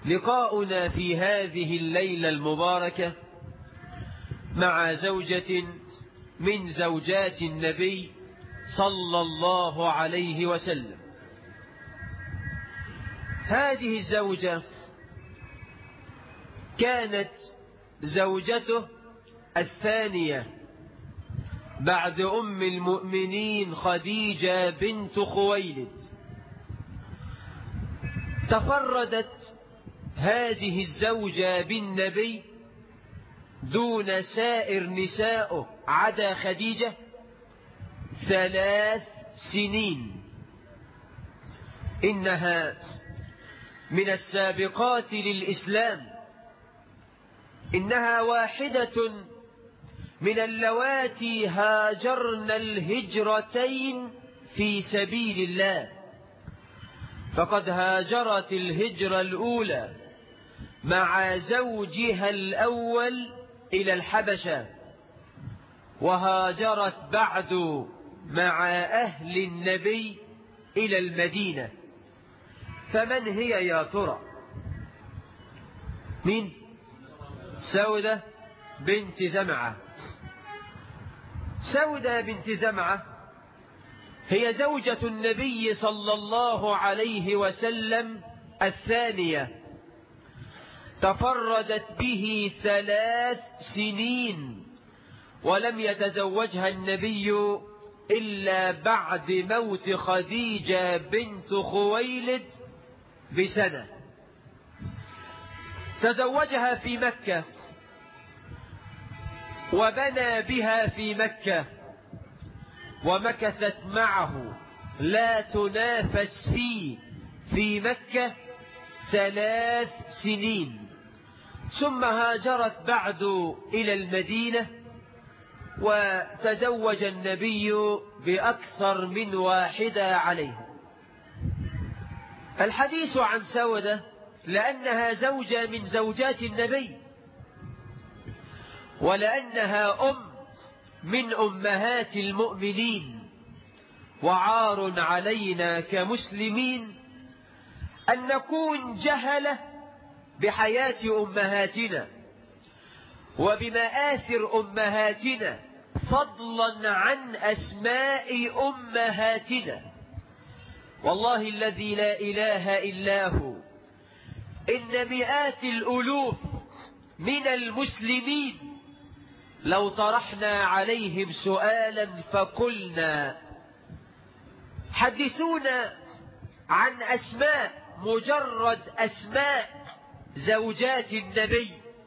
لقاؤنا في هذه الليلة المباركة مع زوجة من زوجات النبي صلى الله عليه وسلم هذه الزوجة كانت زوجته الثانية بعد أم المؤمنين خديجة بنت خويلد تفردت هذه الزوجة بالنبي دون سائر نسائه عدا خديجة ثلاث سنين إنها من السابقات للإسلام إنها واحدة من اللواتي هاجرن الهجرتين في سبيل الله فقد هاجرت الهجرة الأولى مع زوجها الأول إلى الحبشة وهاجرت بعد مع أهل النبي إلى المدينة فمن هي يا ترى مين سودة بنت زمعة سودة بنت زمعة هي زوجة النبي صلى الله عليه وسلم الثانية تفردت به ثلاث سنين ولم يتزوجها النبي إلا بعد موت خديجة بنت خويلد بسنة تزوجها في مكة وبنى بها في مكة ومكثت معه لا تنافس فيه في مكة ثلاث سنين ثم هاجرت بعد إلى المدينة وتزوج النبي بأكثر من واحدة عليه الحديث عن سودة لأنها زوجة من زوجات النبي ولأنها أم من أمهات المؤمنين وعار علينا كمسلمين أن نكون جهلة بحياة أمهاتنا وبمآثر أمهاتنا فضلا عن أسماء أمهاتنا والله الذي لا إله إلا هو إن مئات الألوف من المسلمين لو طرحنا عليهم سؤالا فقلنا حدثونا عن أسماء مجرد أسماء زوجات النبي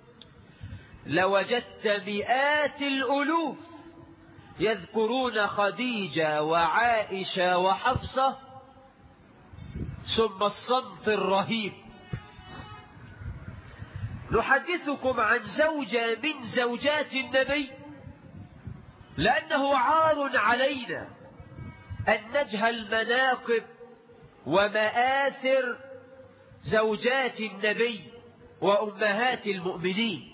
لوجدت مئات الألوف يذكرون خديجة وعائشة وحفصة ثم الصمت الرهيب نحدثكم عن زوجة من زوجات النبي لأنه عار علينا أن نجهل مناقب ومآثر زوجات النبي وأمهات المؤمنين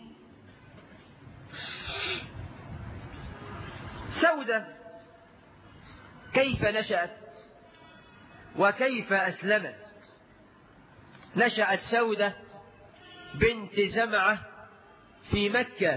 سودة كيف نشأت وكيف أسلمت نشأت سودة بنت زمعة في مكة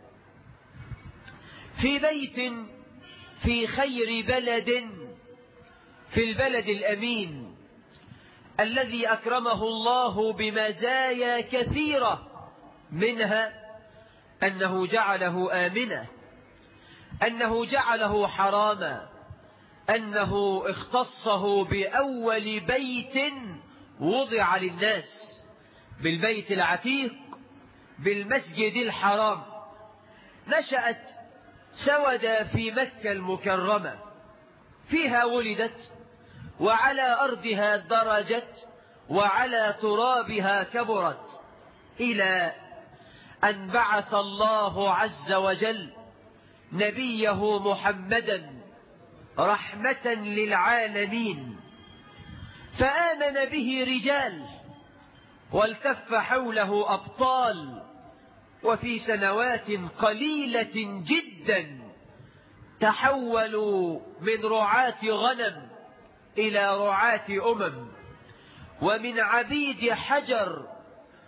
في بيت في خير بلد في البلد الأمين الذي أكرمه الله بمزايا كثيرة منها أنه جعله آمنا أنه جعله حراما أنه اختصه بأول بيت وضع للناس بالبيت العتيق بالمسجد الحرام نشأت سود في مكة المكرمة فيها ولدت وعلى أرضها درجت وعلى ترابها كبرت إلى أن بعث الله عز وجل نبيه محمدا رحمة للعالمين فآمن به رجال والتف حوله أبطال وفي سنوات قليلة جدا تحولوا من رعاة غنم إلى رعاة أمم ومن عبيد حجر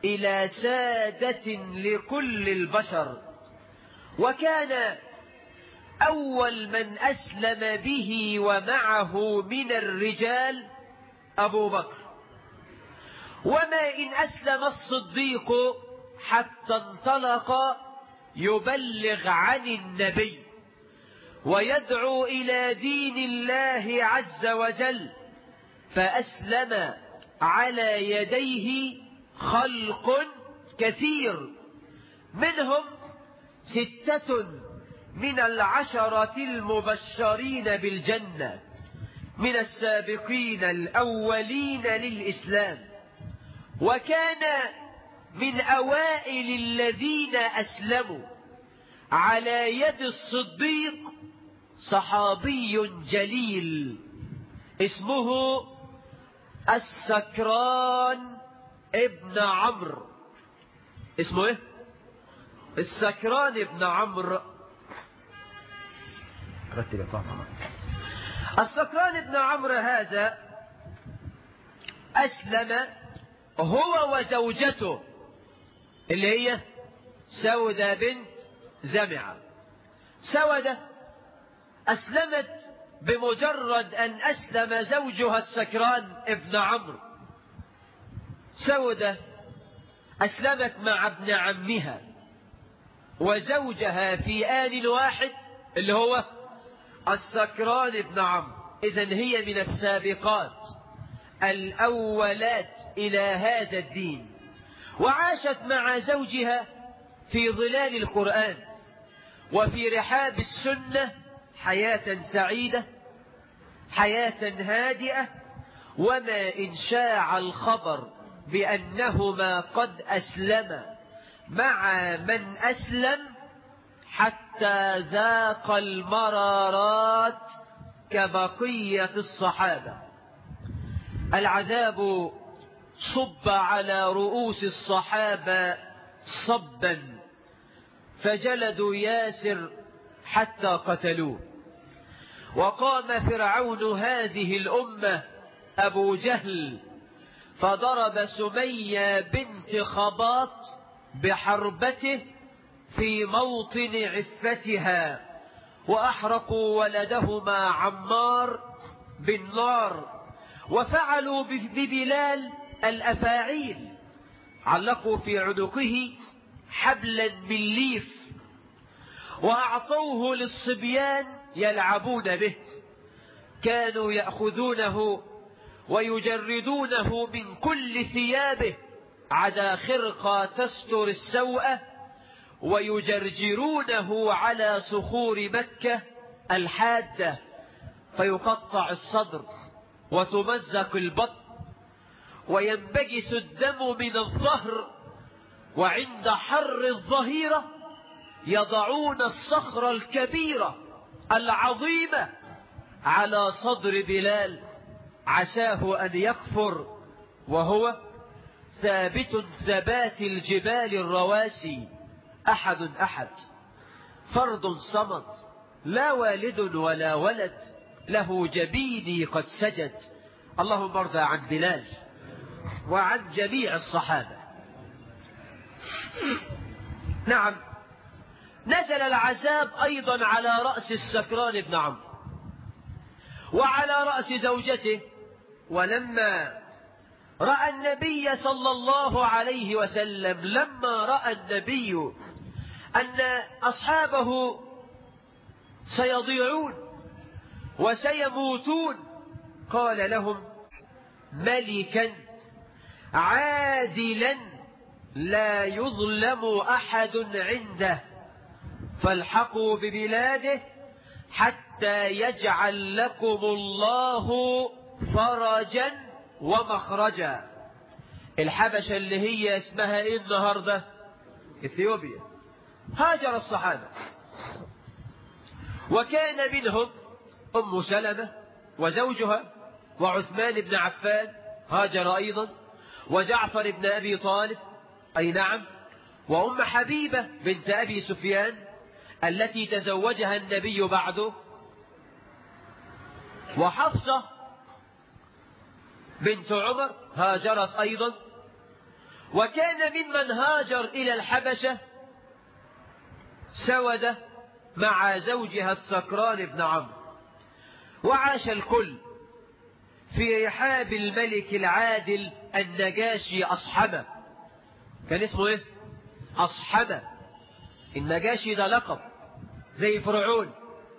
إلى سادة لكل البشر وكان أول من أسلم به ومعه من الرجال أبو بكر وما إن أسلم الصديق حتى انطلق يبلغ عن النبي ويدعو إلى دين الله عز وجل فأسلم على يديه خلق كثير منهم ستة من العشرة المبشرين بالجنة من السابقين الأولين للإسلام وكان من أوائل الذين أسلموا على يد الصديق صحابي جليل اسمه السكران ابن عمرو اسمه ايه السكران ابن عمرو رتب يا السكران ابن عمرو هذا أسلم هو وزوجته اللي هي سودة بنت زمعة سودة أسلمت بمجرد أن أسلم زوجها السكران ابن عمرو سودة أسلمت مع ابن عمها وزوجها في آن واحد اللي هو السكران ابن عمرو إذا هي من السابقات الأولات إلى هذا الدين وعاشت مع زوجها في ظلال القرآن وفي رحاب السنة حياة سعيدة حياة هادئة وما إن شاع الخبر بأنهما قد أسلم مع من أسلم حتى ذاق المرارات كبقية الصحابة العذاب صب على رؤوس الصحابة صبا فجلدوا ياسر حتى قتلوه وقام فرعون هذه الأمة أبو جهل فضرب سمية بنت خباط بحربته في موطن عفتها وأحرقوا ولدهما عمار بالنار وفعلوا ببلال الأفاعيل علقوا في عنقه حبلا من ليف وأعطوه للصبيان يلعبون به كانوا يأخذونه ويجردونه من كل ثيابه عدا خرقة تستر السوءة ويجرجرونه على صخور مكة الحادة فيقطع الصدر وتمزق البطن وينبجس الدم من الظهر وعند حر الظهيرة يضعون الصخرة الكبيرة العظيمة على صدر بلال عساه أن يكفر وهو ثابت ثبات الجبال الرواسي أحد أحد فرد صمد لا والد ولا ولد له جبيني قد سجد اللهم ارضى عن بلال وعن جميع الصحابة نعم نزل العذاب أيضا على رأس السكران بن عمرو وعلى رأس زوجته ولما رأى النبي صلى الله عليه وسلم لما رأى النبي أن أصحابه سيضيعون وسيموتون قال لهم ملكا عادلا لا يظلم أحد عنده فالحقوا ببلاده حتى يجعل لكم الله فرجا ومخرجا الحبشة اللي هي اسمها ايه النهاردة اثيوبيا هاجر الصحابة وكان منهم ام سلمة وزوجها وعثمان بن عفان هاجر ايضا وجعفر بن ابي طالب اي نعم وام حبيبة بنت ابي سفيان التي تزوجها النبي بعده وحفصة بنت عمر هاجرت أيضا وكان ممن هاجر إلى الحبشة سودة مع زوجها السكران بن عمرو وعاش الكل في رحاب الملك العادل النجاشي أصحبه كان اسمه ايه أصحبه النجاشي ده لقب زي فرعون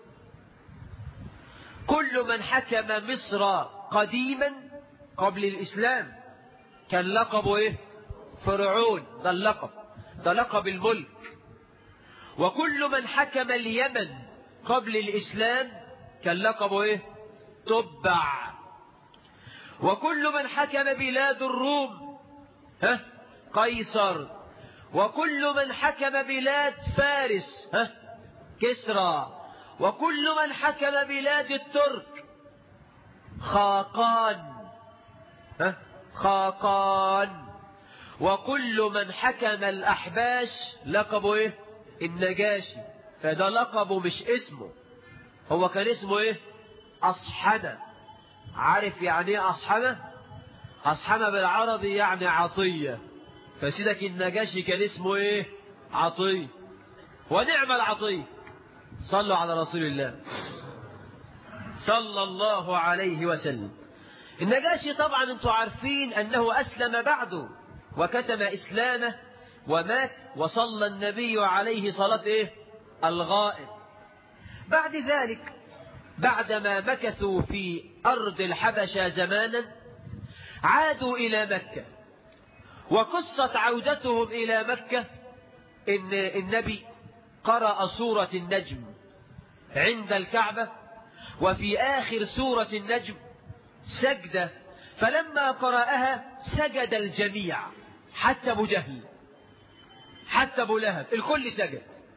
كل من حكم مصر قديما قبل الإسلام كان لقبه ايه فرعون ده اللقب ده لقب الملك وكل من حكم اليمن قبل الإسلام كان لقبه ايه تبع وكل من حكم بلاد الروم ها قيصر وكل من حكم بلاد فارس ها كسرى وكل من حكم بلاد الترك خاقان ها خاقان وكل من حكم الأحباش لقبه ايه النجاشي فده لقبه مش اسمه هو كان اسمه ايه أصحبة عارف يعني ايه أصحبة أصحبة بالعربي يعني عطية فسيدك النجاشي كان اسمه ايه عطية ونعم العطية صلوا على رسول الله صلى الله عليه وسلم النجاشي طبعا انتم عارفين انه اسلم بعده وكتم اسلامه ومات وصلى النبي عليه صلاة ايه الغائب بعد ذلك بعدما مكثوا في أرض الحبشة زمانا عادوا إلى مكة وقصة عودتهم إلى مكة إن النبي قرأ سورة النجم عند الكعبة وفي آخر سورة النجم سجدة فلما قرأها سجد الجميع حتى أبو جهل حتى أبو لهب الكل سجد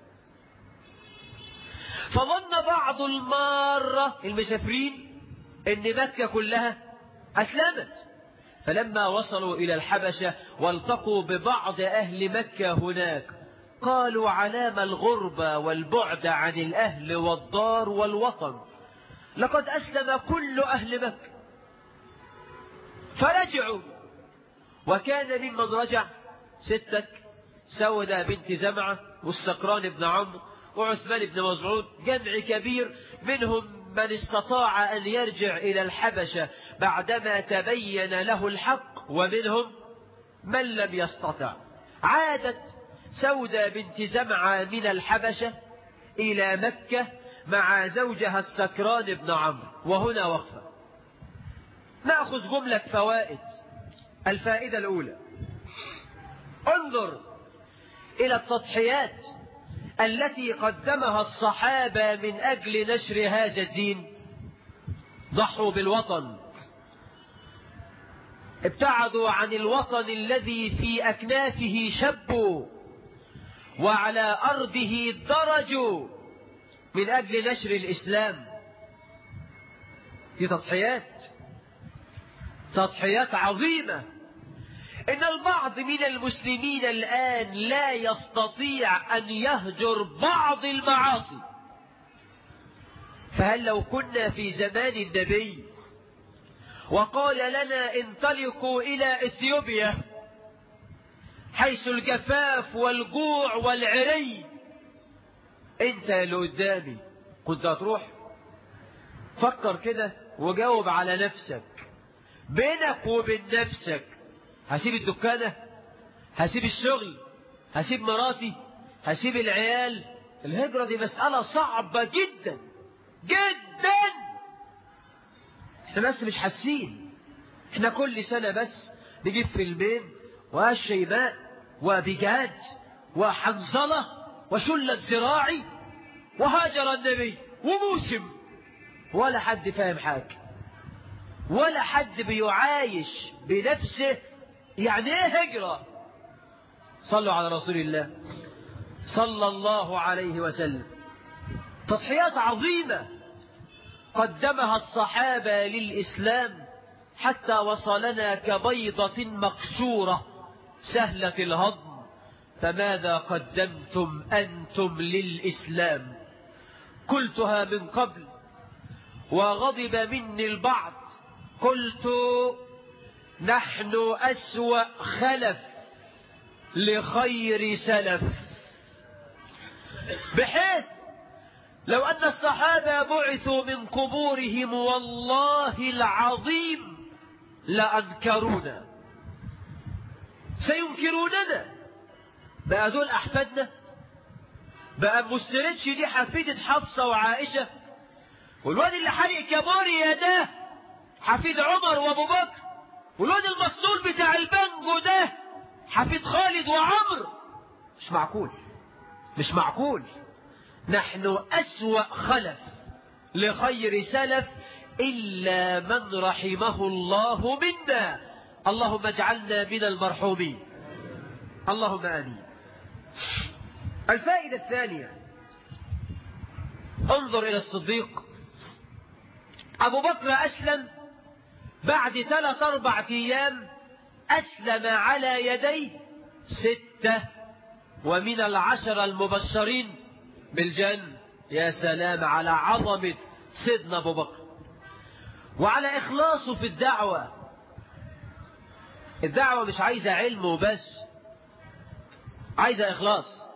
فظن بعض المارة المسافرين ان مكة كلها اسلمت فلما وصلوا الى الحبشة والتقوا ببعض اهل مكة هناك قالوا علام الغربة والبعد عن الاهل والدار والوطن لقد اسلم كل اهل مكة فرجعوا وكان ممن رجع ستك سودة بنت زمعة والسكران بن عمرو وعثمان بن مزعود جمع كبير منهم من استطاع أن يرجع إلى الحبشة بعدما تبين له الحق ومنهم من لم يستطع عادت سودة بنت زمعة من الحبشة إلى مكة مع زوجها السكران بن عمرو وهنا وقفة نأخذ جملة فوائد الفائدة الأولى انظر إلى التضحيات التي قدمها الصحابة من أجل نشر هذا الدين ضحوا بالوطن ابتعدوا عن الوطن الذي في أكنافه شبوا وعلى أرضه درجوا من أجل نشر الإسلام دي تضحيات تضحيات عظيمة إن البعض من المسلمين الآن لا يستطيع أن يهجر بعض المعاصي فهل لو كنا في زمان النبي وقال لنا انطلقوا إلى إثيوبيا حيث الجفاف والجوع والعري انت اللي قدامي كنت هتروح فكر كده وجاوب على نفسك بينك وبين نفسك هسيب الدكانة هسيب الشغل هسيب مراتي هسيب العيال الهجرة دي مسألة صعبة جدا جدا احنا بس مش حاسين احنا كل سنة بس نجيب فيلمين وشيماء وبجاد وحنظلة وشلة زراعي وهاجر النبي وموسم ولا حد فاهم حاجة ولا حد بيعايش بنفسه يعني ايه هجرة صلوا على رسول الله صلى الله عليه وسلم تضحيات عظيمة قدمها الصحابة للإسلام حتى وصلنا كبيضة مقشورة سهلة الهضم فماذا قدمتم أنتم للإسلام قلتها من قبل وغضب مني البعض قلت نحن أسوأ خلف لخير سلف بحيث لو أن الصحابة بعثوا من قبورهم والله العظيم لأنكرونا سينكروننا بقى دول أحفادنا بقى مستردش دي حفيدة حفصة وعائشة والواد اللي حرق كابوريا ده حفيد عمر وابو بكر والواد المسطول بتاع البنجو ده حفيد خالد وعمر مش معقول مش معقول نحن أسوأ خلف لخير سلف إلا من رحمه الله منا اللهم اجعلنا من المرحومين اللهم آمين الفائدة الثانية انظر إلى الصديق أبو بكر أسلم بعد ثلاث أربع أيام أسلم على يديه ستة ومن العشر المبشرين بالجنة يا سلام على عظمة سيدنا أبو بكر وعلى إخلاصه في الدعوة الدعوة مش عايزة علم وبس عايزة إخلاص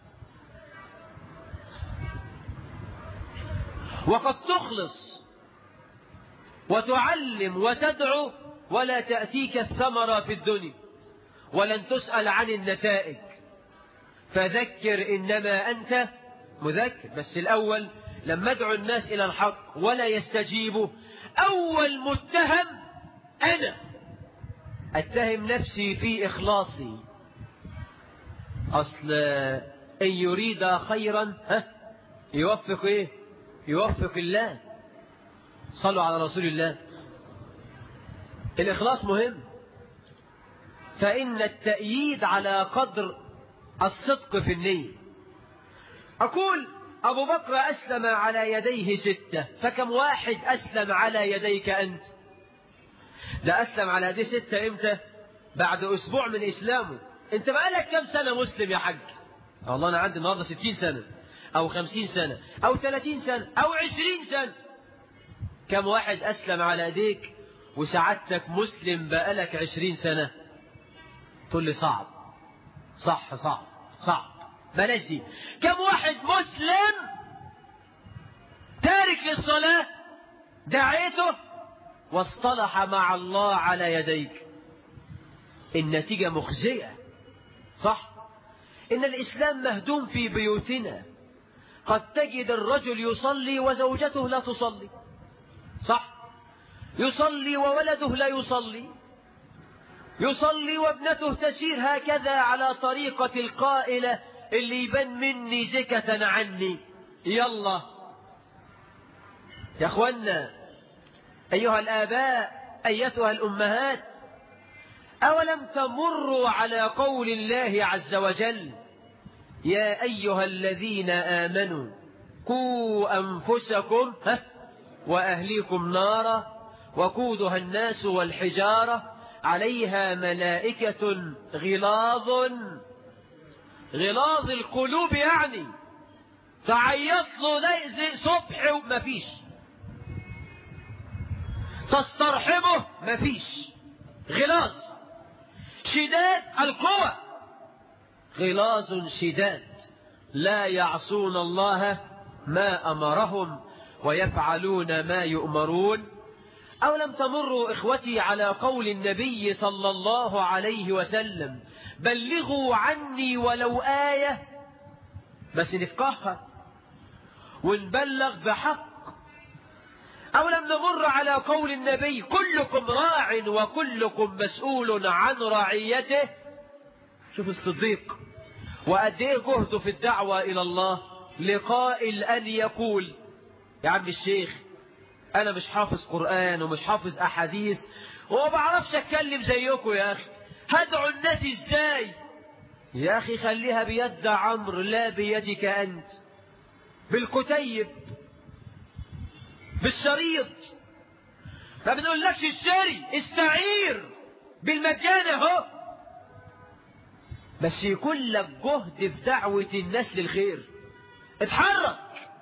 وقد تخلص وتعلم وتدعو ولا تأتيك الثمرة في الدنيا ولن تسأل عن النتائج فذكر إنما أنت مذكر بس الأول لما ادعو الناس إلى الحق ولا يستجيبوا أول متهم أنا أتهم نفسي في إخلاصي أصل إن يريد خيرا ها يوفق إيه يوفق الله صلوا على رسول الله الإخلاص مهم فإن التأييد على قدر الصدق في النية أقول أبو بكر أسلم على يديه ستة فكم واحد أسلم على يديك أنت ده أسلم على يديه ستة إمتى بعد أسبوع من إسلامه أنت بقالك كم سنة مسلم يا حج والله أنا عندي النهاردة ستين سنة أو خمسين سنة أو ثلاثين سنة أو عشرين سنة كم واحد أسلم على يديك وسعادتك مسلم بقالك عشرين سنة تقول لي صعب صح صعب صعب بلاش دي كم واحد مسلم تارك للصلاة دعيته واصطلح مع الله على يديك النتيجة مخزية صح إن الإسلام مهدوم في بيوتنا قد تجد الرجل يصلي وزوجته لا تصلي صح يصلي وولده لا يصلي يصلي وابنته تسير هكذا على طريقة القائلة اللي يبان مني زكة عني يلا يا اخوانا أيها الآباء أيتها الأمهات أولم تمروا على قول الله عز وجل يا أيها الذين آمنوا قوا أنفسكم ها وأهليكم نارا وقودها الناس والحجارة عليها ملائكة غلاظ غلاظ القلوب يعني تعيط له صبح وما فيش تسترحمه ما فيش غلاظ شداد القوى غلاظ شداد لا يعصون الله ما أمرهم ويفعلون ما يؤمرون أو لم تمروا إخوتي على قول النبي صلى الله عليه وسلم بلغوا عني ولو آية بس نفقهها ونبلغ بحق أو لم نمر على قول النبي كلكم راع وكلكم مسؤول عن رعيته شوف الصديق وقد ايه جهده في الدعوة إلى الله لقائل أن يقول يا عم الشيخ أنا مش حافظ قرآن ومش حافظ أحاديث وما بعرفش أتكلم زيكم يا أخي هدعو الناس إزاي يا أخي خليها بيد عمرو لا بيدك أنت بالكتيب بالشريط ما بنقولكش اشتري استعير بالمجان اهو بس يكون لك جهد في دعوة الناس للخير اتحرك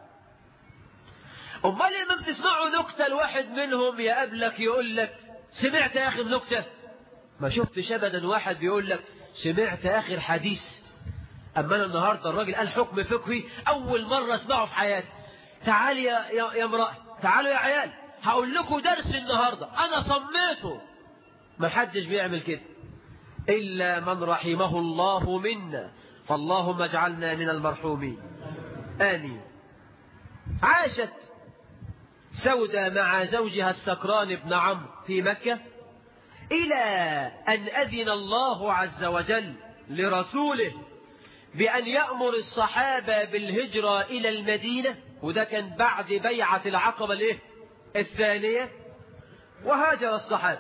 امال لما بتسمعوا نكتة الواحد منهم يقابلك يقول لك سمعت يا اخي النكتة ما شفتش ابدا واحد بيقول لك سمعت آخر حديث أما أنا النهاردة الراجل قال حكم فقهي أول مرة أسمعه في حياتي تعالي يا, يا, يا امرأة تعالوا يا عيال هقول لكم درس النهاردة أنا صميته ما حدش بيعمل كده إلا من رحمه الله منا فاللهم اجعلنا من المرحومين آمين عاشت سودة مع زوجها السكران بن عمرو في مكة إلى أن أذن الله عز وجل لرسوله بأن يأمر الصحابة بالهجرة إلى المدينة وده كان بعد بيعة العقبة الايه الثانية وهاجر الصحابة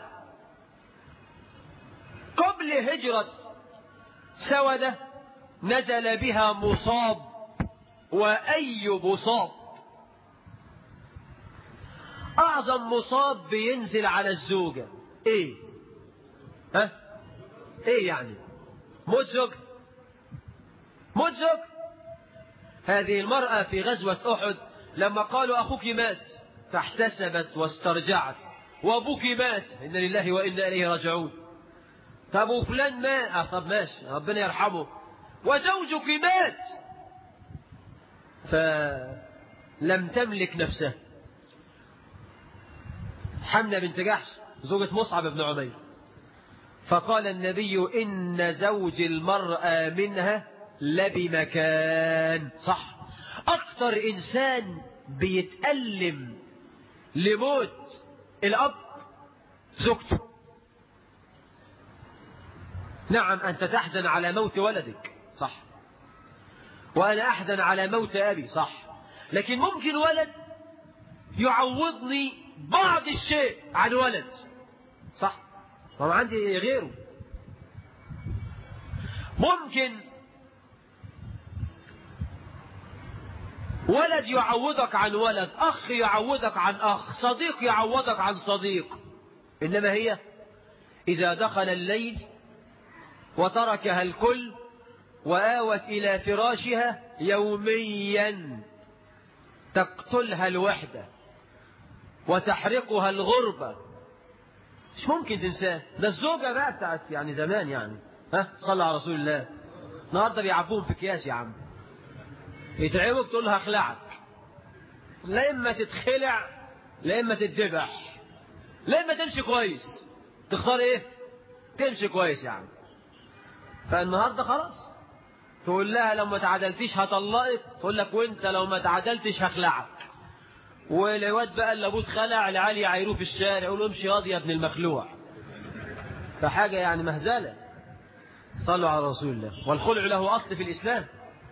قبل هجرة سودة نزل بها مصاب وأي مصاب أعظم مصاب بينزل على الزوجة إيه ها إيه يعني موت زوج موت زوج هذه المرأة في غزوة أحد لما قالوا أخوك مات فاحتسبت واسترجعت وأبوك مات إن لله وإنا إليه راجعون طب وفلان مات آه طب ماشي ربنا يرحمه وزوجك مات فلم تملك نفسها حملة بنت جحش زوجة مصعب بن عمير فقال النبي إن زوج المرأة منها لبمكان صح أكثر إنسان بيتألم لموت الأب زوجته نعم أنت تحزن على موت ولدك صح وأنا أحزن على موت أبي صح لكن ممكن ولد يعوضني بعض الشيء عن ولد صح ما عندي غيره ممكن ولد يعوضك عن ولد أخ يعوضك عن أخ صديق يعوضك عن صديق إنما هي إذا دخل الليل وتركها الكل وآوت إلى فراشها يوميا تقتلها الوحدة وتحرقها الغربة مش ممكن تنساه ده الزوجة بقى بتاعت يعني زمان يعني ها صلى على رسول الله النهارده بيعبوهم في اكياس يا عم يتعبوا تقول لها اخلعك لا اما تتخلع لا اما تتذبح لا اما تمشي كويس تختار ايه تمشي كويس يا عم فالنهارده خلاص تقول لها لو ما تعادلتيش هطلقك تقول لك وانت لو ما تعادلتش هخلعك والواد بقى اللي ابوه اتخلع العيال يعايروه في الشارع يقولوا امشي راضي يا ابن المخلوع فحاجه يعني مهزله صلوا على رسول الله والخلع له اصل في الاسلام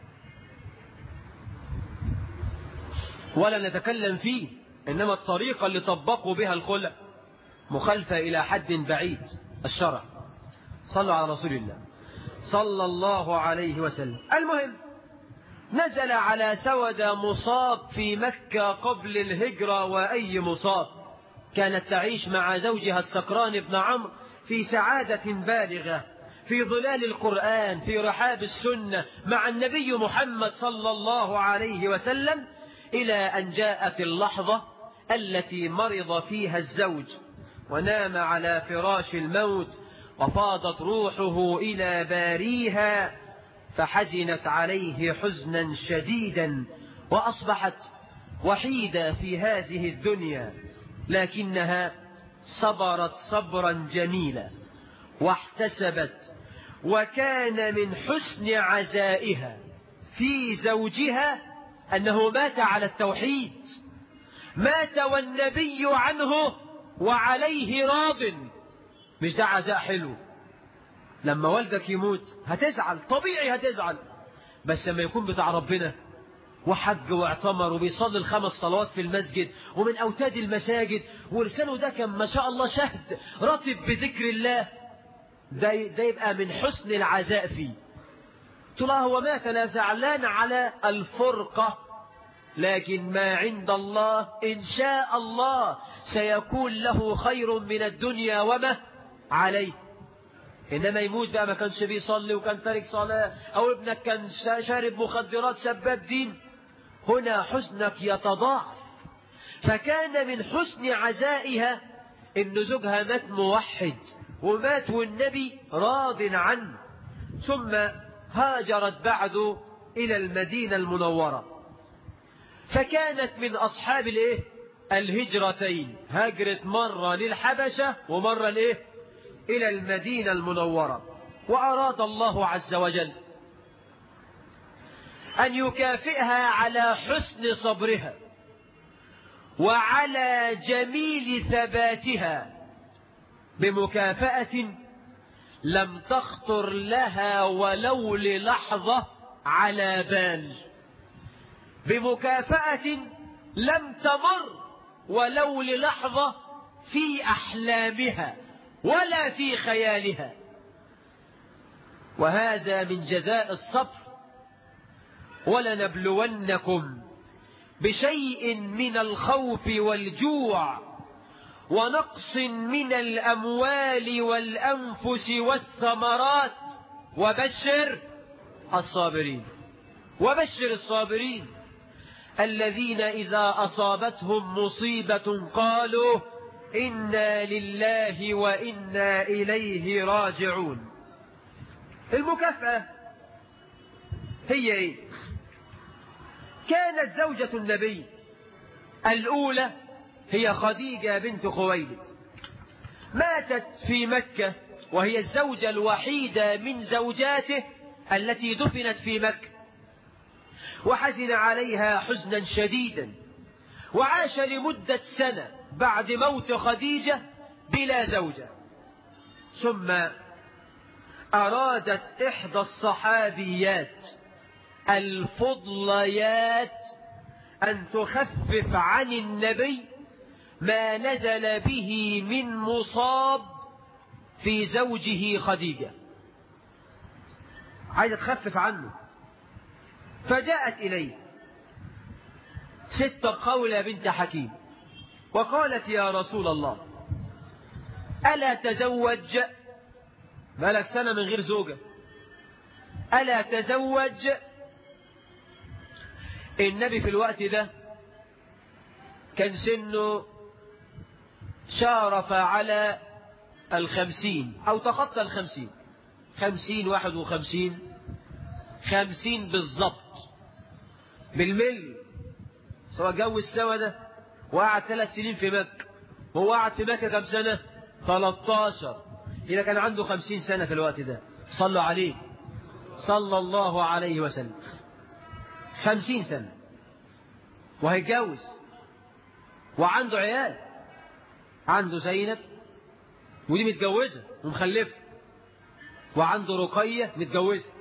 ولا نتكلم فيه انما الطريقه اللي طبقوا بها الخلع مخالفه الى حد بعيد الشرع صلوا على رسول الله صلى الله عليه وسلم المهم نزل على سود مصاب في مكة قبل الهجرة وأي مصاب كانت تعيش مع زوجها السكران بن عمرو في سعادة بالغة في ظلال القرآن في رحاب السنة مع النبي محمد صلى الله عليه وسلم إلى أن جاءت اللحظة التي مرض فيها الزوج ونام على فراش الموت وفاضت روحه إلى باريها فحزنت عليه حزنا شديدا وأصبحت وحيدة في هذه الدنيا لكنها صبرت صبرا جميلا واحتسبت وكان من حسن عزائها في زوجها أنه مات على التوحيد مات والنبي عنه وعليه راض مش ده عزاء حلو لما والدك يموت هتزعل طبيعي هتزعل بس لما يكون بتاع ربنا وحج واعتمر وبيصلي الخمس صلوات في المسجد ومن أوتاد المساجد ولسانه ده كان ما شاء الله شهد رطب بذكر الله ده, ده يبقى من حسن العزاء فيه قلت له هو مات لا زعلان على الفرقة لكن ما عند الله إن شاء الله سيكون له خير من الدنيا وما عليه إنما يموت بقى ما كانش بيصلي وكان تارك صلاة أو ابنك كان شارب مخدرات سباب دين هنا حزنك يتضاعف فكان من حسن عزائها إن زوجها مات موحد ومات والنبي راض عنه ثم هاجرت بعد إلى المدينة المنورة فكانت من أصحاب الإيه؟ الهجرتين هاجرت مرة للحبشة ومرة الإيه؟ إلى المدينة المنورة وأراد الله عز وجل أن يكافئها على حسن صبرها وعلى جميل ثباتها بمكافأة لم تخطر لها ولو للحظة على بال بمكافأة لم تمر ولو للحظة في أحلامها ولا في خيالها وهذا من جزاء الصبر ولنبلونكم بشيء من الخوف والجوع ونقص من الأموال والأنفس والثمرات وبشر الصابرين وبشر الصابرين الذين إذا أصابتهم مصيبة قالوا إنا لله وإنا إليه راجعون المكافأة هي إيه كانت زوجة النبي الأولى هي خديجة بنت خويلد ماتت في مكة وهي الزوجة الوحيدة من زوجاته التي دفنت في مكة وحزن عليها حزنا شديدا وعاش لمدة سنة بعد موت خديجة بلا زوجة ثم أرادت إحدى الصحابيات الفضليات أن تخفف عن النبي ما نزل به من مصاب في زوجه خديجة عايزة تخفف عنه فجاءت إليه ست قولة بنت حكيم وقالت يا رسول الله ألا تزوج بقالك سنة من غير زوجة ألا تزوج النبي في الوقت ده كان سنه شارف على الخمسين أو تخطى الخمسين خمسين واحد وخمسين خمسين بالضبط بالملي سواء جوز سوا ده وقعد ثلاث سنين في مكة وهو قعد في مكة كم سنة 13 إذا كان عنده خمسين سنة في الوقت ده صلوا عليه صلى الله عليه وسلم خمسين سنة وهيتجوز وعنده عيال عنده زينب ودي متجوزة ومخلفة وعنده رقية متجوزة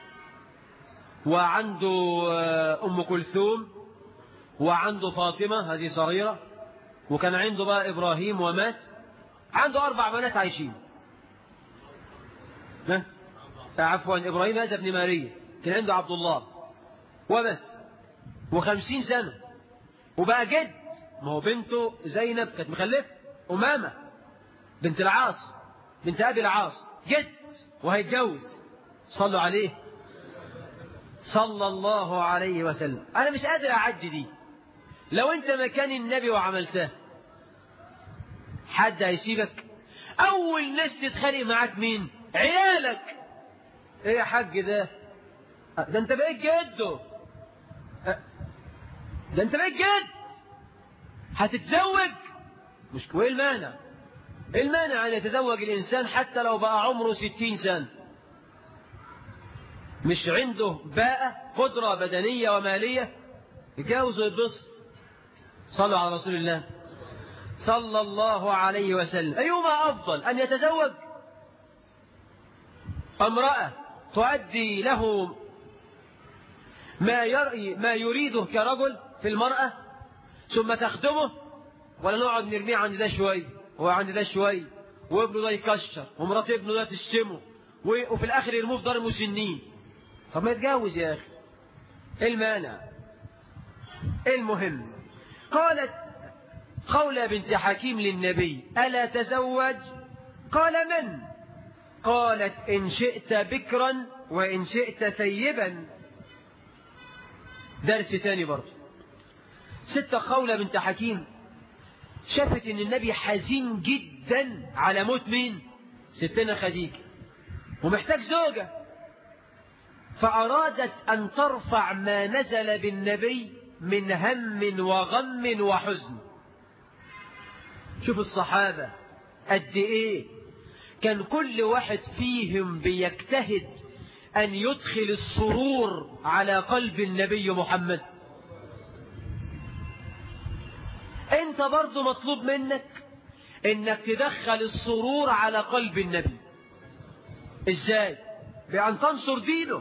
وعنده أم كلثوم وعنده فاطمة هذه صغيرة وكان عنده بقى إبراهيم ومات عنده أربع بنات عايشين عفوا إبراهيم هذا ابن ماريا كان عنده عبد الله ومات وخمسين سنة وبقى جد ما هو بنته زينب كانت مخلفة أمامة بنت العاص بنت أبي العاص جد وهيتجوز صلوا عليه صلى الله عليه وسلم أنا مش قادر أعدي دي لو أنت مكان النبي وعملته حد هيسيبك أول ناس تتخانق معاك مين عيالك إيه يا حاج ده ده أنت بقيت جده ده أنت بقيت جد هتتزوج مش ايه المانع ايه المانع ان يتزوج الانسان حتى لو بقى عمره ستين سنة مش عنده باء قدرة بدنية ومالية يتجوز ويتبسط صلوا على رسول الله صلى الله عليه وسلم أيهما أفضل أن يتزوج امرأة تؤدي له ما يرئي ما يريده كرجل في المرأة ثم تخدمه ولا نقعد نرميه عند ده شوي وعند ده شوي وابنه ده يكشر ومرات ابنه ده تشتمه وفي الاخر يرموه في دار المسنين طب ما يتجوز يا اخي ايه المانع المهم قالت قولة بنت حكيم للنبي ألا تزوج قال من قالت إن شئت بكرا وإن شئت ثيبا درس تاني برضه ستة خولة بنت حكيم شافت ان النبي حزين جدا على موت مين ستنا خديجة ومحتاج زوجة فأرادت أن ترفع ما نزل بالنبي من هم وغم وحزن شوف الصحابة قد إيه كان كل واحد فيهم بيجتهد أن يدخل السرور على قلب النبي محمد انت برضو مطلوب منك انك تدخل السرور على قلب النبي ازاي بأن تنشر دينه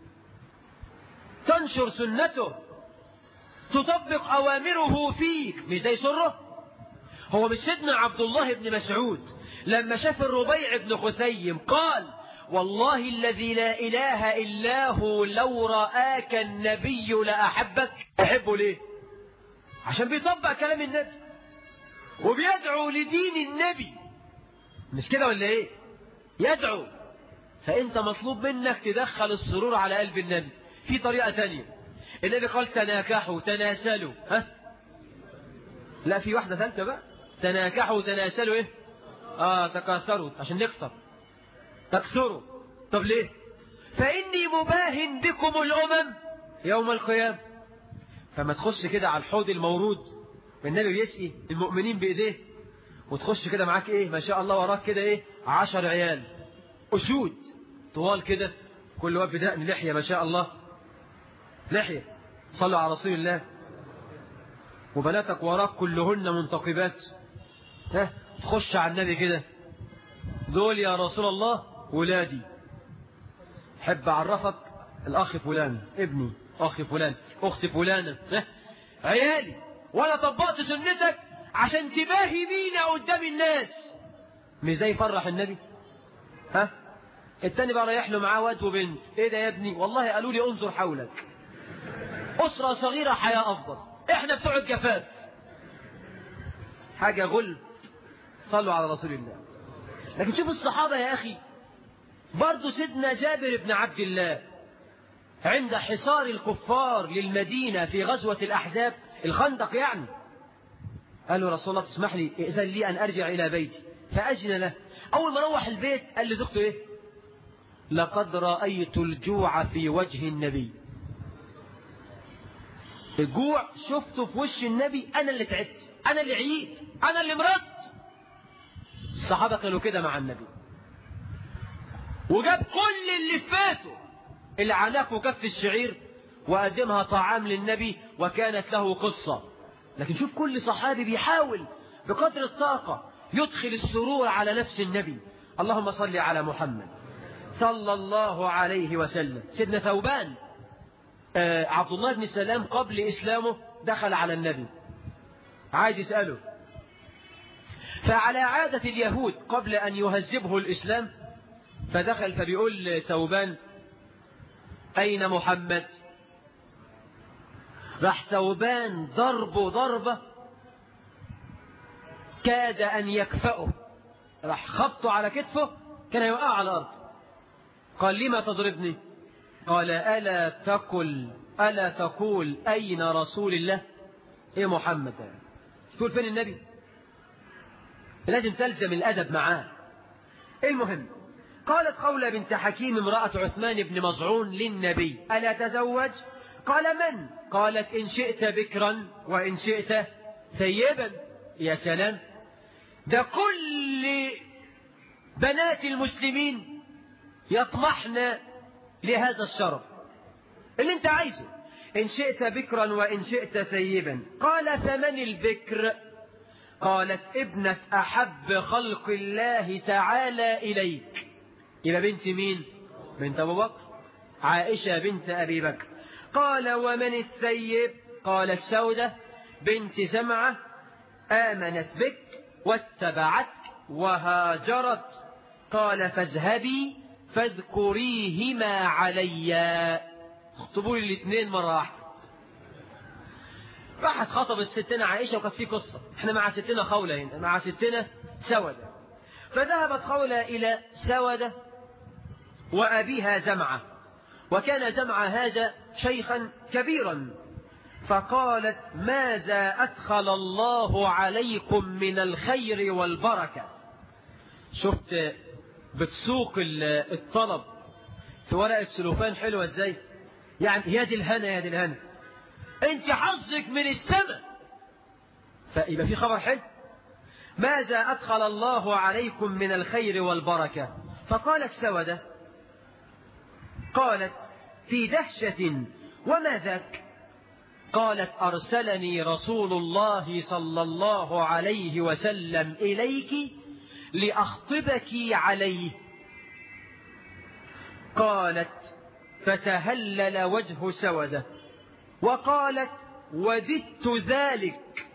تنشر سنته تطبق أوامره فيك مش ده يسره هو مش سيدنا عبد الله بن مسعود لما شاف الربيع بن خثيم قال والله الذي لا إله إلا هو لو رآك النبي لأحبك أحبه ليه عشان بيطبق كلام النبي وبيدعو لدين النبي مش كده ولا ايه يدعو فانت مطلوب منك تدخل السرور على قلب النبي في طريقة تانية النبي قال تناكحوا تناسلوا ها لا في واحدة ثالثة بقى تناكحوا تناسلوا ايه اه تكاثروا عشان نكثر تكثروا طب ليه فإني مباهن بكم الأمم يوم القيامة فما تخش كده على الحوض المورود النبي بيسقي المؤمنين بإيديه وتخش كده معاك إيه ما شاء الله وراك كده إيه عشر عيال أسود طوال كده كل واحد بدأ لحية ما شاء الله لحية صلوا على رسول الله وبناتك وراك كلهن منتقبات ها تخش على النبي كده دول يا رسول الله ولادي حب أعرفك الأخ فلان ابني أخي فلان أخت فلانة ها؟ عيالي ولا طبقت سنتك عشان تباهي بينا قدام الناس مش زي فرح النبي ها التاني بقى رايح له معاه واد وبنت ايه ده يا ابني والله قالوا لي انظر حولك أسرة صغيرة حياة أفضل احنا بتوع الجفاف حاجة غل صلوا على رسول الله لكن شوف الصحابة يا أخي برضو سيدنا جابر بن عبد الله عند حصار الكفار للمدينة في غزوة الأحزاب الخندق يعني قال له رسول الله تسمح لي ائذن لي أن أرجع إلى بيتي فأجن له أول ما روح البيت قال لزوجته إيه لقد رأيت الجوع في وجه النبي الجوع شفته في وش النبي أنا اللي تعبت أنا اللي عييت أنا اللي مرضت الصحابة كانوا كده مع النبي وجاب كل اللي فاته العناق وكف الشعير وقدمها طعام للنبي وكانت له قصة لكن شوف كل صحابي بيحاول بقدر الطاقة يدخل السرور على نفس النبي اللهم صل على محمد صلى الله عليه وسلم سيدنا ثوبان آه عبد الله بن سلام قبل إسلامه دخل على النبي عايز يسأله فعلى عادة اليهود قبل أن يهذبه الإسلام فدخل فبيقول ثوبان أين محمد راح ثوبان ضربه ضربة كاد أن يكفأه راح خبطه على كتفه كان يوقع على الأرض قال لما تضربني قال ألا تقل ألا تقول أين رسول الله إيه محمد تقول فين النبي لازم تلزم الأدب معاه المهم قالت خولة بنت حكيم امرأة عثمان بن مزعون للنبي ألا تزوج قال من قالت إن شئت بكرا وإن شئت ثيبا يا سلام ده كل بنات المسلمين يطمحن لهذا الشرف اللي انت عايزه إن شئت بكرا وإن شئت ثيبا قال فمن البكر قالت ابنة أحب خلق الله تعالى إليك يبقى بنت مين بنت أبو بكر عائشة بنت أبي بكر قال ومن الثيب قال السودة بنت زمعة آمنت بك واتبعتك وهاجرت قال فاذهبي فاذكريهما عليا اخطبوا لي الاثنين مرة واحدة راحت خطبت ستنا عائشة وكانت في قصة احنا مع ستنا خولة هنا مع ستنا سودة فذهبت خولة إلى سودة وأبيها زمعة وكان زمعة هذا شيخا كبيرا فقالت ماذا أدخل الله عليكم من الخير والبركة شفت بتسوق الطلب في ورقة سلوفان حلوة ازاي يعني يا دي الهنا يا دي الهنا انت حظك من السماء فيبقى في خبر حلو ماذا أدخل الله عليكم من الخير والبركة فقالت سودة قالت في دهشة وما ذاك قالت أرسلني رسول الله صلى الله عليه وسلم إليك لأخطبك عليه قالت فتهلل وجه سودة وقالت وددت ذلك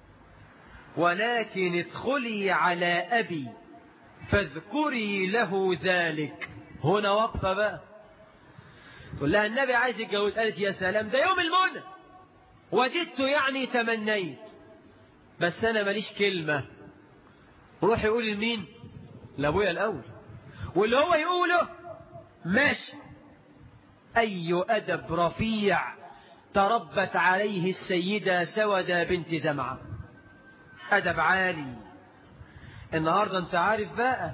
ولكن ادخلي على أبي فاذكري له ذلك هنا وقفة بقى تقول لها النبي عايز يتجوز قالت يا سلام ده يوم المنى وددت يعني تمنيت بس أنا ماليش كلمة روح يقول لمين لأبويا الأول واللي هو يقوله ماشي أي أدب رفيع تربت عليه السيدة سودة بنت زمعة أدب عالي النهاردة أنت عارف بقى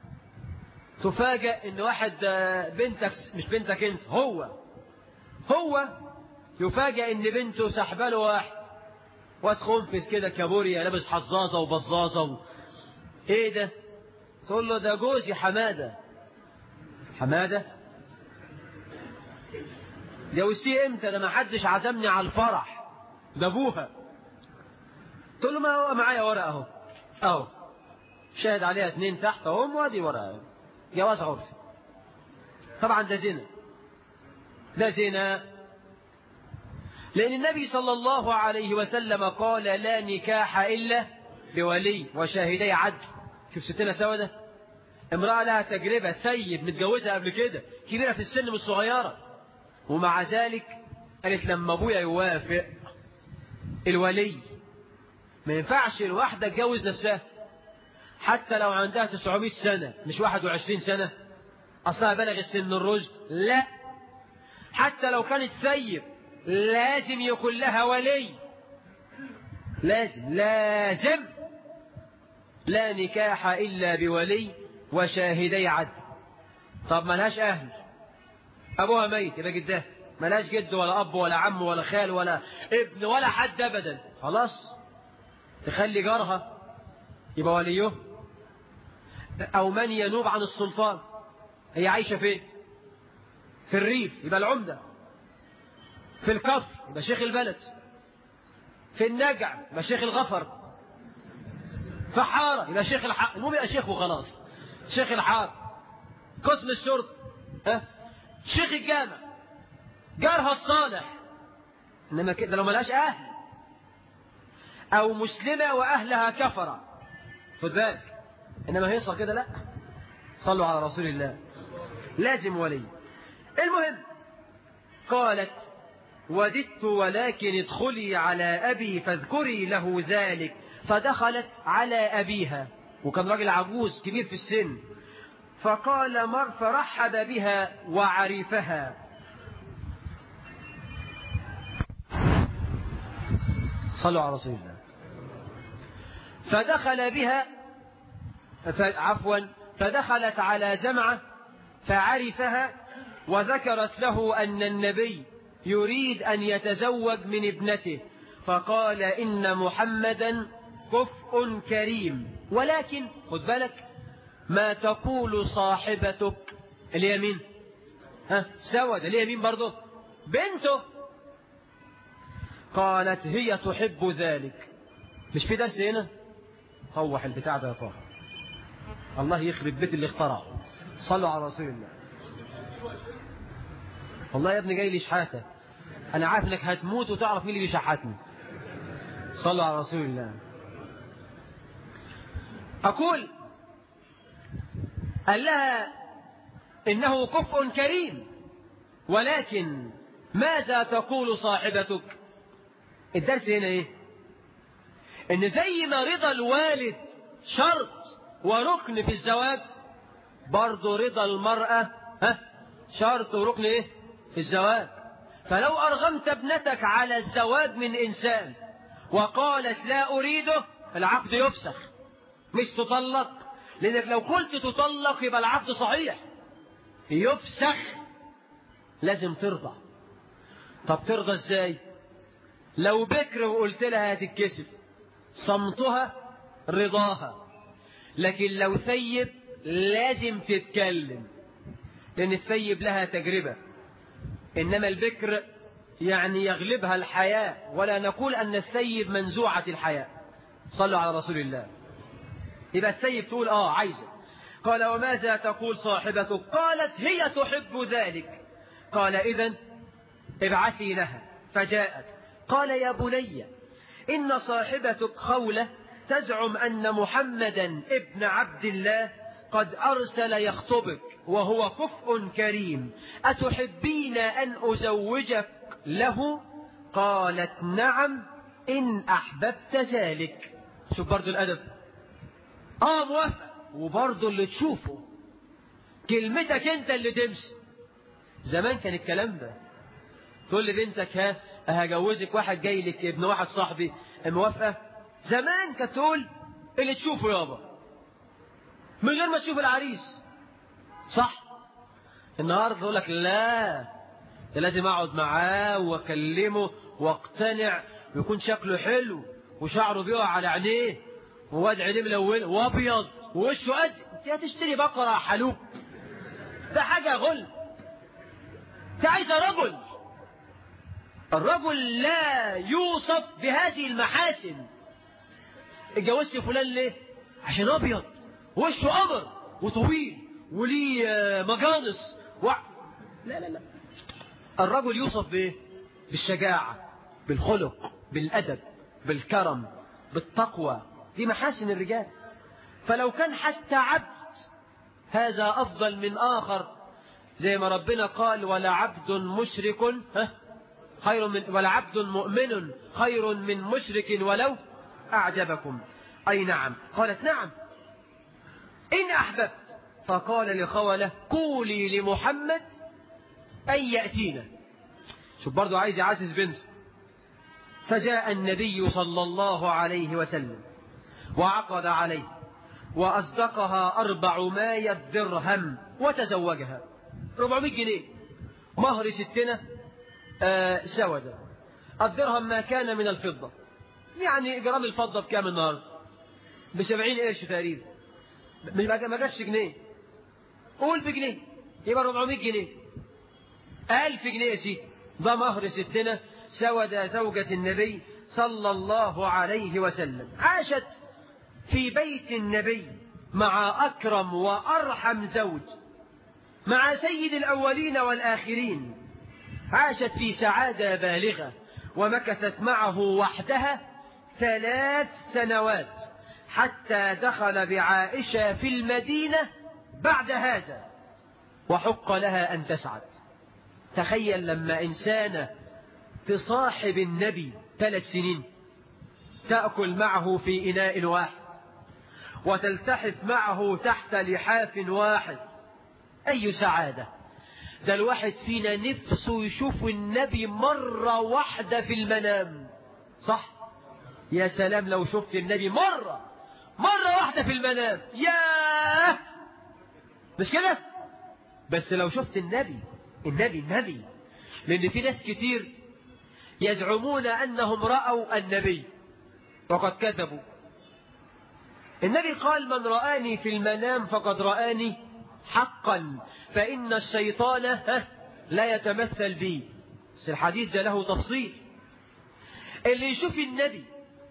تفاجأ إن واحد بنتك مش بنتك أنت هو هو يفاجأ إن بنته سحباله واحد واد خنفس كده كابوريا لابس حظاظة وبظاظة و... إيه ده؟ تقول له ده جوزي حمادة حمادة جوزتيه امتى ده ما حدش عزمني على الفرح ده ابوها تقول له ما هو معايا ورقه اهو اهو شاهد عليها اتنين تحت اهم وادي ورقه جواز عرفي طبعا ده زنا ده زنا لأن النبي صلى الله عليه وسلم قال لا نكاح إلا بولي وشاهدي عدل شوف ستنا سودة امرأة لها تجربة ثيب متجوزة قبل كده كبيرة في السن مش صغيرة ومع ذلك قالت لما ابويا يوافق الولي ما ينفعش الواحدة تجوز نفسها حتى لو عندها 900 سنة مش 21 سنة أصلها بلغت سن الرشد لا حتى لو كانت ثيب لازم يكون لها ولي لازم لازم لا نكاح إلا بولي وشاهدي عدل طب ملهاش أهل أبوها ميت يبقى جدها ملهاش جد ولا أب ولا عم ولا خال ولا ابن ولا حد أبدا خلاص تخلي جارها يبقى وليه أو من ينوب عن السلطان هي عايشة فين في الريف يبقى العمدة في الكفر يبقى شيخ البلد في النجع يبقى شيخ الغفر في حارة يبقى شيخ الحارة المهم يبقى شيخ وخلاص شيخ الحارة قسم الشرطة ها شيخ الجامع جارها الصالح انما كده لو ملهاش اهل او مسلمه واهلها كفره خد بالك انما هيصل كده لا صلوا على رسول الله لازم ولي المهم قالت وددت ولكن ادخلي على أبي فاذكري له ذلك فدخلت على أبيها وكان راجل عجوز كبير في السن فقال مر فرحب بها وعرفها صلوا على رسول الله فدخل بها عفوا فدخلت على جمعة فعرفها وذكرت له أن النبي يريد أن يتزوج من ابنته فقال إن محمدا كفء كريم ولكن خد بالك ما تقول صاحبتك اليمين ها سود اليمين برضه بنته قالت هي تحب ذلك مش في درس هنا طوح البتاع ده يا طه الله يخرب بيت اللي اخترعه صلوا على رسول الله والله يا ابني جاي لي شحاته انا عارف انك هتموت وتعرف مين اللي بيشحتني صلوا على رسول الله اقول قال لها انه كفء كريم ولكن ماذا تقول صاحبتك الدرس هنا ايه ان زي ما رضا الوالد شرط وركن في الزواج برضه رضا المرأة ها شرط وركن ايه في الزواج فلو أرغمت ابنتك على الزواج من إنسان وقالت لا أريده العقد يفسخ مش تطلق لأنك لو قلت تطلق يبقى العقد صحيح يفسخ لازم ترضى طب ترضى ازاي لو بكر وقلت لها هتتكسف صمتها رضاها لكن لو ثيب لازم تتكلم لأن الثيب لها تجربة إنما البكر يعني يغلبها الحياء ولا نقول أن الثيب منزوعة الحياء صلوا على رسول الله يبقى الثيب تقول آه عايزة قال وماذا تقول صاحبتك قالت هي تحب ذلك قال إذا ابعثي لها فجاءت قال يا بني إن صاحبتك خولة تزعم أن محمدا ابن عبد الله قد أرسل يخطبك وهو كفء كريم أتحبين أن أزوجك له قالت نعم إن أحببت ذلك شوف برضو الأدب آه موافق وبرضو اللي تشوفه كلمتك أنت اللي تمشي زمان كان الكلام ده تقول لبنتك ها هجوزك واحد جاي لك ابن واحد صاحبي موافقة زمان كانت تقول اللي تشوفه يابا من غير ما تشوف العريس صح النهارده يقول لك لا ده لازم اقعد معاه واكلمه واقتنع ويكون شكله حلو وشعره بيقع على عينيه وواد عينيه ملون وابيض ووشه قد انت هتشتري بقره حلوب ده حاجه غل انت عايزه رجل الرجل لا يوصف بهذه المحاسن اتجوزت فلان ليه عشان ابيض وشه قمر وطويل وليه مجانس و... لا لا لا الرجل يوصف بايه بالشجاعة بالخلق بالأدب بالكرم بالتقوى دي محاسن الرجال فلو كان حتى عبد هذا أفضل من آخر زي ما ربنا قال ولا عبد مشرك ها خير من ولا عبد مؤمن خير من مشرك ولو أعجبكم أي نعم قالت نعم إن أحببت فقال لخولة قولي لمحمد أن يأتينا شوف برضو عايز يعزز بنته فجاء النبي صلى الله عليه وسلم وعقد عليه وأصدقها أربعمائة درهم وتزوجها 400 جنيه مهر ستنا آه سودة الدرهم ما كان من الفضة يعني جرام الفضة بكام النهاردة بسبعين قرش تقريبا مش ما جاتش جنيه قول بجنيه يبقى 400 جنيه 1000 جنيه يا سيدي ده مهر ستنا سود زوجة النبي صلى الله عليه وسلم عاشت في بيت النبي مع أكرم وأرحم زوج مع سيد الأولين والآخرين عاشت في سعادة بالغة ومكثت معه وحدها ثلاث سنوات حتى دخل بعائشة في المدينة بعد هذا وحق لها أن تسعد تخيل لما إنسانة تصاحب النبي ثلاث سنين تأكل معه في إناء واحد وتلتحف معه تحت لحاف واحد أي سعادة ده الواحد فينا نفسه يشوف النبي مرة واحدة في المنام صح يا سلام لو شفت النبي مرة مرة واحدة في المنام ياه مش كده بس لو شفت النبي النبي النبي لأن في ناس كتير يزعمون أنهم رأوا النبي وقد كذبوا النبي قال من رآني في المنام فقد رآني حقا فإن الشيطان لا يتمثل بي بس الحديث ده له تفصيل اللي يشوف النبي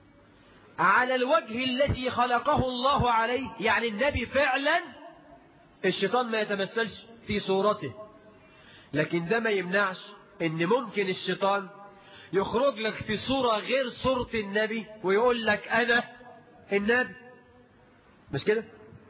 على الوجه الذي خلقه الله عليه يعني النبي فعلا الشيطان ما يتمثلش في صورته لكن ده ما يمنعش ان ممكن الشيطان يخرج لك في صورة غير صورة النبي ويقول لك انا النبي مش كده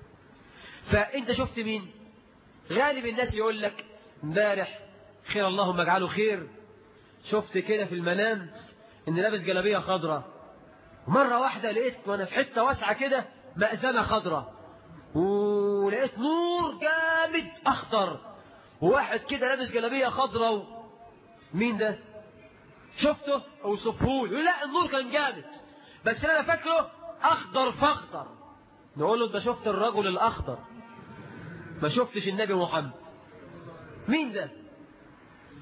فانت شفت مين غالب الناس يقول لك امبارح خير اللهم اجعله خير شفت كده في المنام ان لابس جلابيه خضراء مرة واحدة لقيت وانا في حتة واسعة كده مأذنة خضراء ولقيت نور جامد اخضر وواحد كده لابس جلابيه خضراء و... مين ده شفته اوصفهولي يقول لا النور كان جامد بس انا فاكره اخضر فاخضر نقول له انت شفت الرجل الاخضر ما شفتش النبي محمد مين ده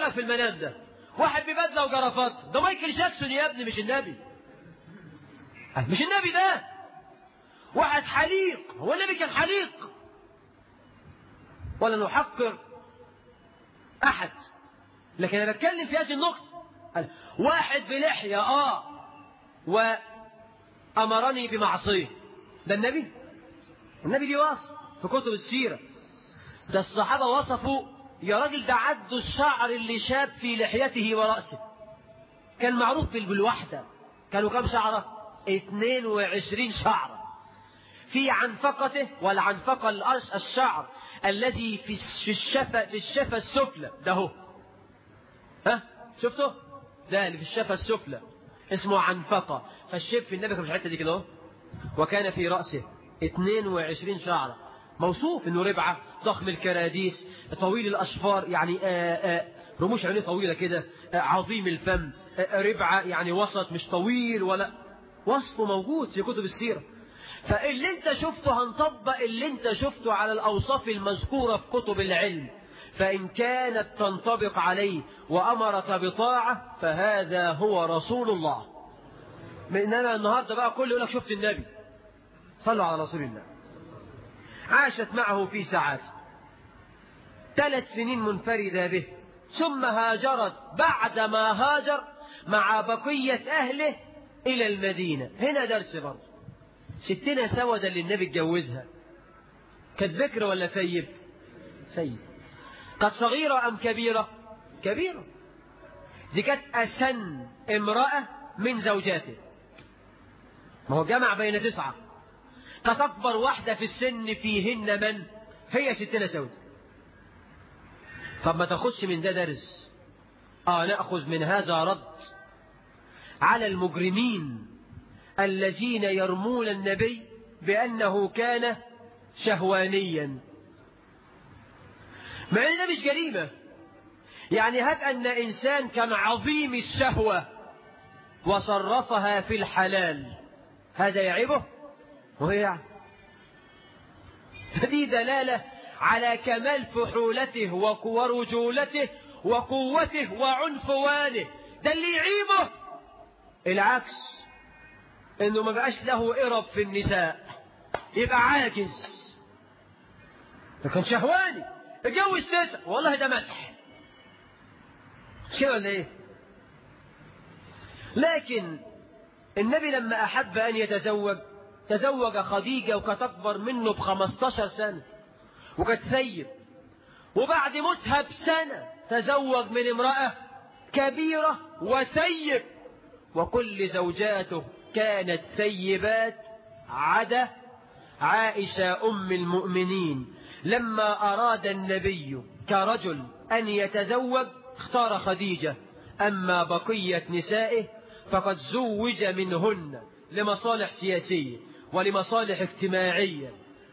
شاف في المنام ده واحد ببدله وجرافات ده مايكل جاكسون يا ابني مش النبي مش النبي ده واحد حليق هو النبي كان حليق ولا نحقر احد لكن انا بتكلم في هذه النقطه واحد بلحيه اه وامرني بمعصيه ده النبي النبي دي وصف في كتب السيره ده الصحابه وصفوا يا راجل ده عدوا الشعر اللي شاب في لحيته ورأسه كان معروف بالوحدة كانوا كم شعرة 22 شعرة في عنفقته والعنفقة الشعر الذي في الشفة في الشفة السفلى ده هو ها شفته ده اللي في الشفة السفلى اسمه عنفقة فالشب في النبي كان في الحتة دي كده وكان في رأسه 22 شعرة موصوف انه ربعة ضخم الكراديس طويل الاشفار يعني آآ آآ رموش عينيه طويلة كده عظيم الفم ربعة يعني وسط مش طويل ولا وصفه موجود في كتب السيرة فاللي انت شفته هنطبق اللي انت شفته على الاوصاف المذكورة في كتب العلم فإن كانت تنطبق عليه وأمرك بطاعة فهذا هو رسول الله إنما النهاردة بقى كل يقول لك شفت النبي صلوا على رسول الله عاشت معه في ساعات ثلاث سنين منفردة به ثم هاجرت بعد ما هاجر مع بقية أهله إلى المدينة هنا درس برضه ستنا سودة اللي النبي اتجوزها كانت بكر ولا ثيب سيد كانت صغيرة أم كبيرة كبيرة دي كانت أسن امرأة من زوجاته ما هو جمع بين تسعة كانت أكبر واحدة في السن فيهن من هي ستنا سودة طب ما تاخدش من ده درس آه نأخذ من هذا رد على المجرمين الذين يرمون النبي بأنه كان شهوانيا مع ان ده مش جريمة يعني هات أن إنسان كان عظيم الشهوة وصرفها في الحلال هذا يعيبه وهي يعني فدي دلالة على كمال فحولته ورجولته وقوته وعنفوانه ده اللي يعيبه العكس انه ما بقاش له قرب في النساء يبقى عاجز ده كان شهواني اتجوز تسع والله ده مدح مش كده ولا ايه لكن النبي لما احب ان يتزوج تزوج خديجه وكانت اكبر منه ب 15 سنه وكانت ثيب وبعد موتها بسنه تزوج من امراه كبيره وثيب وكل زوجاته كانت ثيبات عدا عائشه ام المؤمنين لما أراد النبي كرجل أن يتزوج اختار خديجة أما بقية نسائه فقد زوج منهن لمصالح سياسية ولمصالح اجتماعية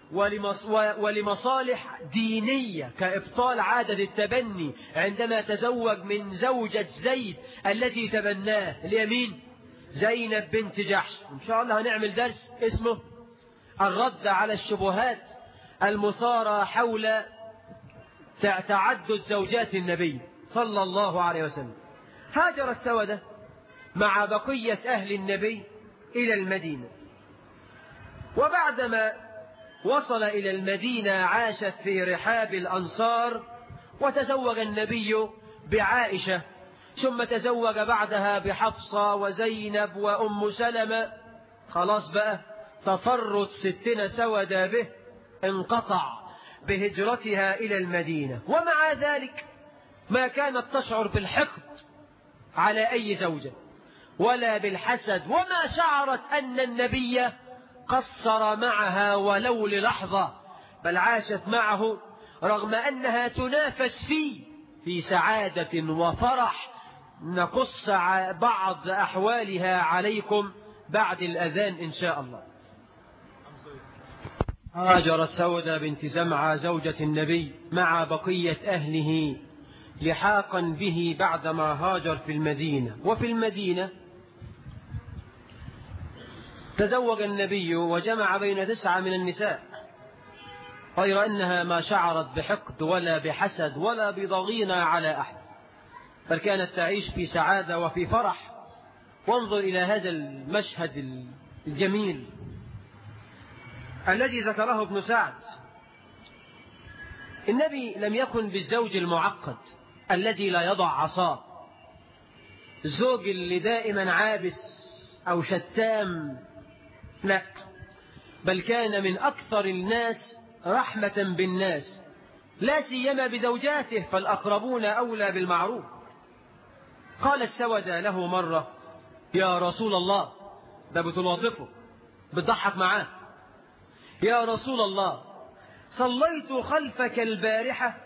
ولمصالح دينية كإبطال عادة التبني عندما تزوج من زوجة زيد الذي تبناه اليمين زينب بنت جحش إن شاء الله هنعمل درس اسمه الرد على الشبهات المثارة حول تعدد زوجات النبي صلى الله عليه وسلم هاجرت سودة مع بقية أهل النبي إلى المدينة وبعدما وصل إلى المدينة عاشت في رحاب الأنصار وتزوج النبي بعائشة ثم تزوج بعدها بحفصة وزينب وأم سلمة خلاص بقى تفرد ستنا سودة به انقطع بهجرتها إلى المدينة ومع ذلك ما كانت تشعر بالحقد على أي زوجة ولا بالحسد وما شعرت أن النبي قصر معها ولو للحظة بل عاشت معه رغم أنها تنافس فيه في سعادة وفرح نقص بعض أحوالها عليكم بعد الأذان إن شاء الله هاجرت سودة بنت زمعة زوجة النبي مع بقية أهله لحاقا به بعدما هاجر في المدينة وفي المدينة تزوج النبي وجمع بين تسعة من النساء غير أنها ما شعرت بحقد ولا بحسد ولا بضغينة على أحد بل كانت تعيش في سعادة وفي فرح وانظر إلى هذا المشهد الجميل الذي ذكره ابن سعد النبي لم يكن بالزوج المعقد الذي لا يضع عصاه الزوج اللي دائما عابس أو شتام لا بل كان من أكثر الناس رحمة بالناس لا سيما بزوجاته فالأقربون أولى بالمعروف قالت سودة له مرة يا رسول الله ده بتلاطفه بتضحك معاه يا رسول الله صليت خلفك البارحة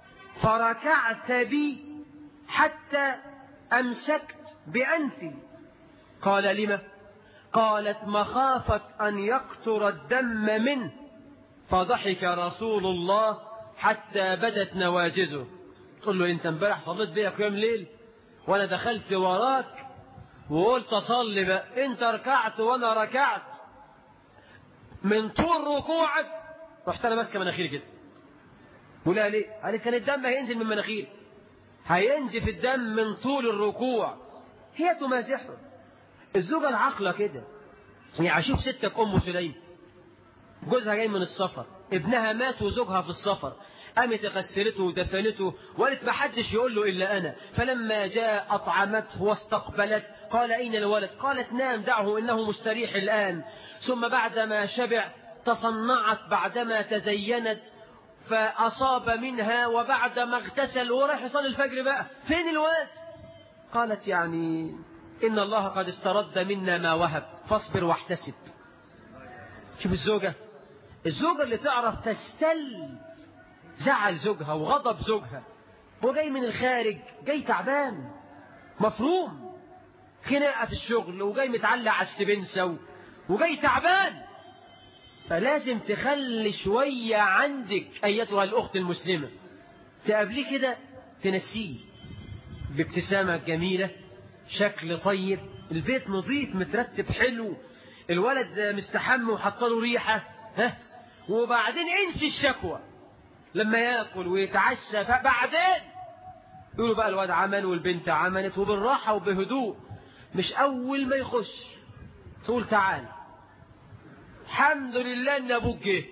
فركعت بي حتى أمسكت بأنفي قال لم قالت مخافة أن يقطر الدم منه فضحك رسول الله حتى بدت نواجذه تقول له انت امبارح صليت بيا قيام ليل وانا دخلت وراك وقلت اصلي بقى انت ركعت وانا ركعت من طول ركوعك رحت انا ماسكه مناخيري كده ولا ليه قالت كان الدم هينزل من مناخيري هينزف الدم من طول الركوع هي تمازحه الزوجة العاقلة كده يعني اشوف ستك ام سليم جوزها جاي من السفر ابنها مات وزوجها في السفر قامت غسلته ودفنته وقالت ما حدش يقول له إلا أنا فلما جاء أطعمته واستقبلت قال أين الولد قالت نام دعه إنه مستريح الآن ثم بعدما شبع تصنعت بعدما تزينت فأصاب منها وبعدما اغتسل وراح يصلي الفجر بقى فين الولد قالت يعني إن الله قد استرد منا ما وهب فاصبر واحتسب شوف الزوجة الزوجة اللي تعرف تستل زعل زوجها وغضب زوجها هو جاي من الخارج جاي تعبان مفروم خناقة في الشغل وجاي متعلق على السبنسة وجاي تعبان فلازم تخلي شوية عندك أيتها الأخت المسلمة تقابليه كده تنسيه بابتسامة جميلة شكل طيب البيت نظيف مترتب حلو الولد مستحم وحطله ريحة ها وبعدين انسي الشكوى لما ياكل ويتعشى فبعدين يقولوا بقى الواد عمل والبنت عملت وبالراحة وبهدوء مش أول ما يخش تقول تعال الحمد لله إن أبوك جه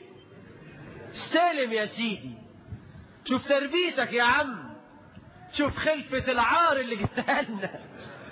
استلم يا سيدي شوف تربيتك يا عم شوف خلفة العار اللي جبتها لنا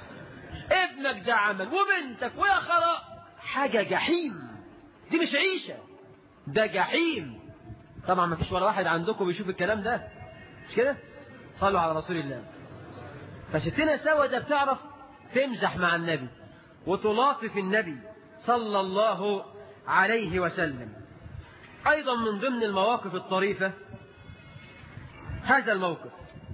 ابنك ده عمل وبنتك ويا خلاء حاجة جحيم دي مش عيشة ده جحيم طبعا ما فيش ولا واحد عندكم بيشوف الكلام ده مش كده صلوا على رسول الله فستنا سودة بتعرف تمزح مع النبي وتلاطف النبي صلى الله عليه وسلم أيضا من ضمن المواقف الطريفة هذا الموقف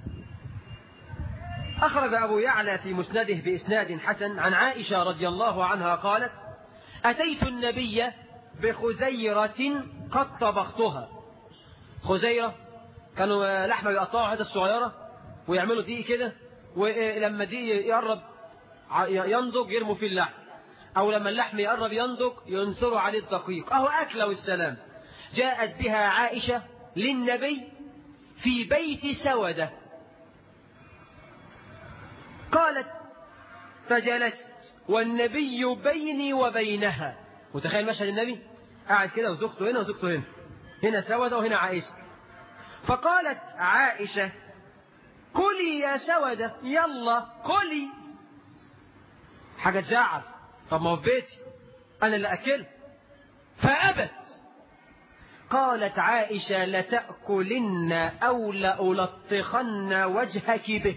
أخرج أبو يعلى في مسنده بإسناد حسن عن عائشة رضي الله عنها قالت أتيت النبي بخزيرة قد طبختها خزيرة كانوا لحمة يقطعوا حتت صغيرة ويعملوا دقيق كده ولما دقيق يقرب ينضج يرموا فيه اللحم أو لما اللحم يقرب ينضج ينصروا عليه الدقيق أهو أكله والسلام جاءت بها عائشة للنبي في بيت سودة قالت فجلست والنبي بيني وبينها متخيل مشهد النبي قاعد كده وزوجته هنا وزوجته هنا هنا سودة وهنا عائشة فقالت عائشة كلي يا سودة يلا كلي حاجة تزعل طب ما هو في بيتي أنا اللي أكل فأبت قالت عائشة لتأكلن أو لألطخن وجهك به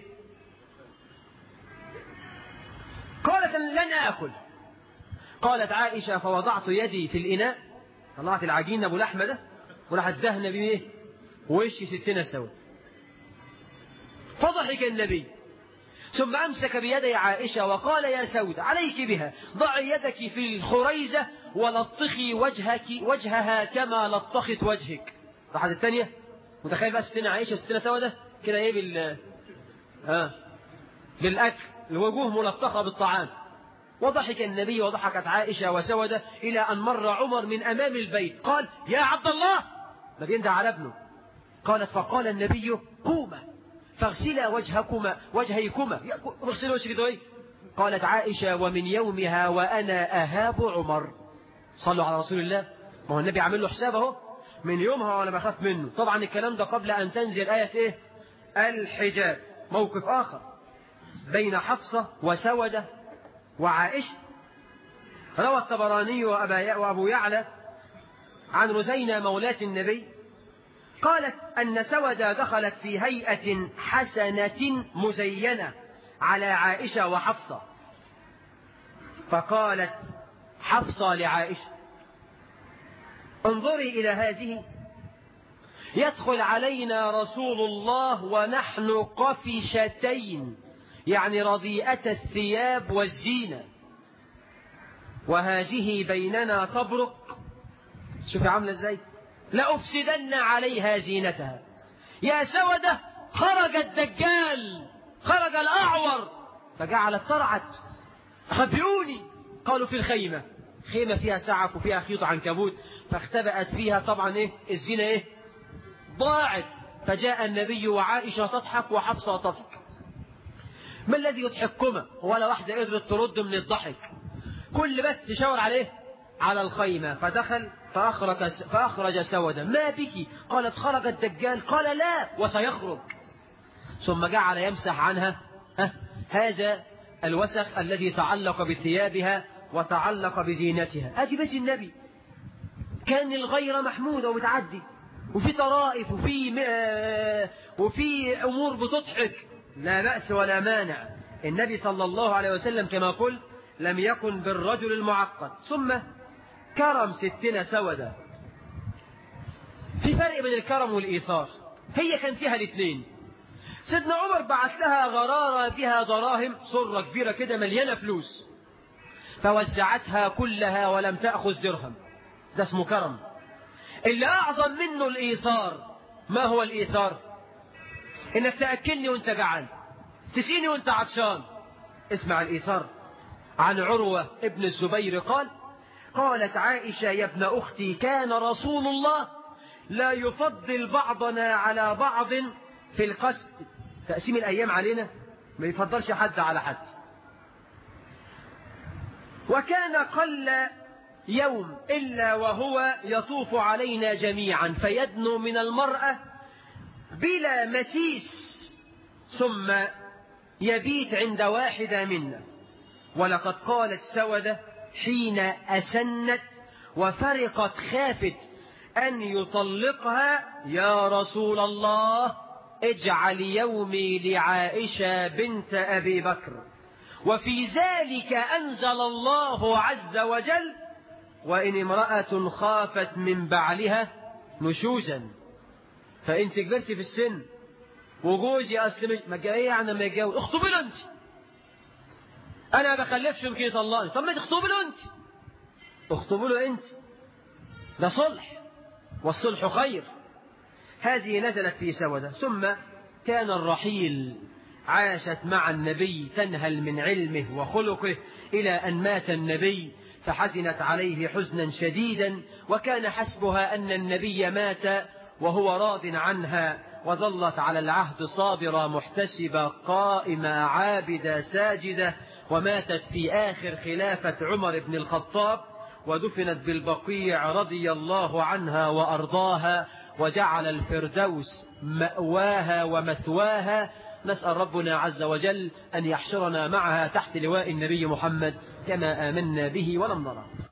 قالت لن آكل قالت عائشة فوضعت يدي في الإناء طلعت العجين أبو لحمة ده وراح الدهن بإيه وش ستنا سود فضحك النبي ثم أمسك بيدي عائشة وقال يا سود عليك بها ضعي يدك في الخريزة ولطخي وجهك وجهها كما لطخت وجهك راحت الثانية متخيل بقى ستنا عائشة وستنا سودة كده ايه بال ها بالأكل الوجوه ملطخة بالطعام وضحك النبي وضحكت عائشة وسودة إلى أن مر عمر من أمام البيت قال يا عبد الله ما بيندع على ابنه قالت فقال النبي قوم فاغسلا وجهكما وجهيكما اغسلوا وجهك ايه قالت عائشة ومن يومها وأنا أهاب عمر صلوا على رسول الله ما هو النبي عامل له حساب اهو من يومها وأنا بخاف منه طبعا الكلام ده قبل أن تنزل آية إيه الحجاب موقف آخر بين حفصة وسودة وعائشة روى الطبراني وأبو يعلى عن رزينة مولاة النبي قالت أن سودة دخلت في هيئة حسنة مزينة على عائشة وحفصة فقالت حفصة لعائشة انظري إلى هذه يدخل علينا رسول الله ونحن قفشتين يعني رديئة الثياب والزينة وهذه بيننا تبرق شوف عاملة ازاي لأفسدن عليها زينتها يا سودة خرج الدجال خرج الأعور فجعلت ترعت خبئوني قالوا في الخيمة خيمة فيها سعف وفيها خيط عنكبوت فاختبأت فيها طبعا ايه الزينة ايه ضاعت فجاء النبي وعائشة تضحك وحفصة تضحك ما الذي يضحككما ولا واحدة قدرت ترد من الضحك كل بس تشاور عليه على الخيمة فدخل فأخرج, فأخرج سودا ما بك قالت خرج الدجال قال لا وسيخرج ثم جعل يمسح عنها هذا الوسخ الذي تعلق بثيابها وتعلق بزينتها هذه بيت النبي كان الغيرة محمودة وبتعدي وفي طرائف وفي وفي أمور بتضحك لا بأس ولا مانع النبي صلى الله عليه وسلم كما قلت لم يكن بالرجل المعقد ثم كرم ستنا سودا في فرق بين الكرم والإيثار هي كان فيها الاثنين سيدنا عمر بعت لها غرارة فيها دراهم صرة كبيرة كده مليانة فلوس فوزعتها كلها ولم تأخذ درهم ده اسمه كرم اللي أعظم منه الإيثار ما هو الإيثار إنك تأكلني وانت جعان تسيني وانت عطشان اسمع الإيثار عن عروة ابن الزبير قال قالت عائشة يا ابن أختي كان رسول الله لا يفضل بعضنا على بعض في القسم تقسيم الأيام علينا ما يفضلش حد على حد وكان قل يوم إلا وهو يطوف علينا جميعا فيدنو من المرأة بلا مسيس ثم يبيت عند واحدة منا ولقد قالت سودة حين أسنت وفرقت خافت أن يطلقها يا رسول الله اجعل يومي لعائشة بنت أبي بكر وفي ذلك أنزل الله عز وجل وإن امرأة خافت من بعلها نشوزا فأنت كبرت في السن وجوزي أصل ما جاي يعني ما يتجوز اخطبي له أنت أنا ما بخلفش يمكن يطلقني طب ما تخطبي له أنت اخطبي له أنت ده صلح والصلح خير هذه نزلت في سودة ثم كان الرحيل عاشت مع النبي تنهل من علمه وخلقه إلى أن مات النبي فحزنت عليه حزنا شديدا وكان حسبها أن النبي مات وهو راض عنها وظلت على العهد صابرة محتسبة قائمة عابدة ساجدة وماتت في آخر خلافة عمر بن الخطاب ودفنت بالبقيع رضي الله عنها وأرضاها وجعل الفردوس مأواها ومثواها نسأل ربنا عز وجل أن يحشرنا معها تحت لواء النبي محمد كما آمنا به ولم نرى